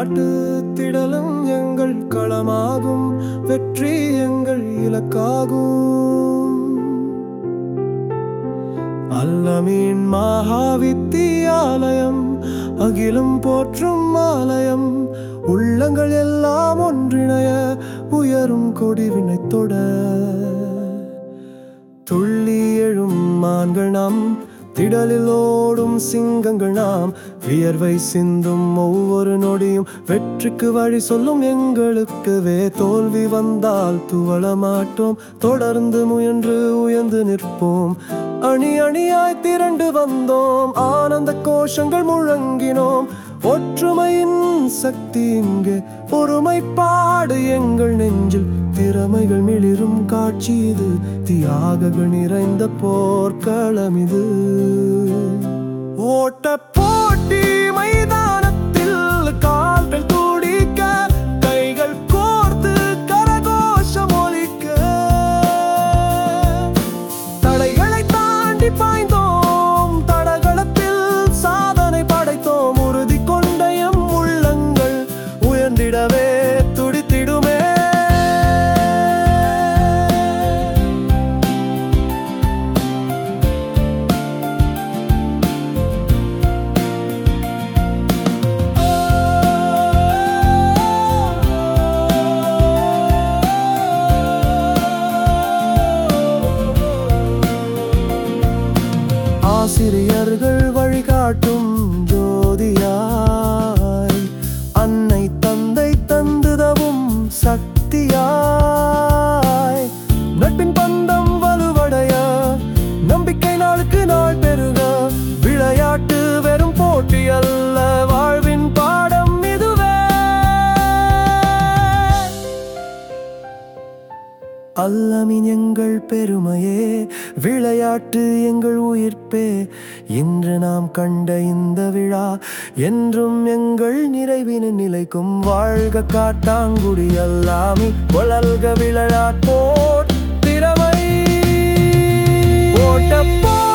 விளையாட்டு திடலும் எங்கள் களமாகும் வெற்றி எங்கள் இலக்காகும் அல்லமீன் மகாவித்தியாலயம் அகிலம் போற்றும் ஆலயம் உள்ளங்கள் எல்லாம் ஒன்றிணைய உயரும் கொடிவினை தொட துள்ளி எழும் மான்கள் நாம் திடலில் ஓடும் சிங்கங்கள் நாம் வியர்வை சிந்தும் ஒவ்வொரு நொடியும் வெற்றிக்கு வழி சொல்லும் எங்களுக்குவே தோல்வி வந்தால் துவள மாட்டோம் தொடர்ந்து முயன்று உயர்ந்து நிற்போம் அணி அணியாய் திரண்டு வந்தோம் ஆனந்த கோஷங்கள் முழங்கினோம் ஒற்றுமையின் சக்தி இங்கே ஒருமைப்பாடு எங்கள் நெஞ்சில் திறமைகள் மிளிரும் காட்சி இது தியாகங்கள் நிறைந்த போர்க்களம் இது ஓட்ட போட்டி மைதானத்தில் கால்கள் துடிக்க கைகள் கோர்த்து கரகோஷம் ஒலிக்க தடைகளை தாண்டி பாய்ந்தோம் தடகளத்தில் சாதனை படைத்தோம் உறுதி கொண்ட எம் உள்ளங்கள் உயர்ந்திடவே துடித்திடுமே ஆசிரியர்கள் வழிகாட்டும் ஜோதியாய் அன்னை தந்தை தந்துதவும் சக்தியாய் நட்பின் பந்தம் வலுவடைய நம்பிக்கை நாளுக்கு நாள் பெருக விளையாட்டு வெறும் போட்டி அல்ல வாழ்வின் பாடம் இதுவே அல்லமின் எங்கள் பெருமையே விளையாட்டு எங்கள் உயிர்ப்பே இன்று நாம் கண்ட இந்த விழா என்றும் எங்கள் நிறைவின நிலைக்கும் வாழ்க காட்டாங்குடி அல்லாமி வளர்க விளையாட் போர் திறமை ஓட்ட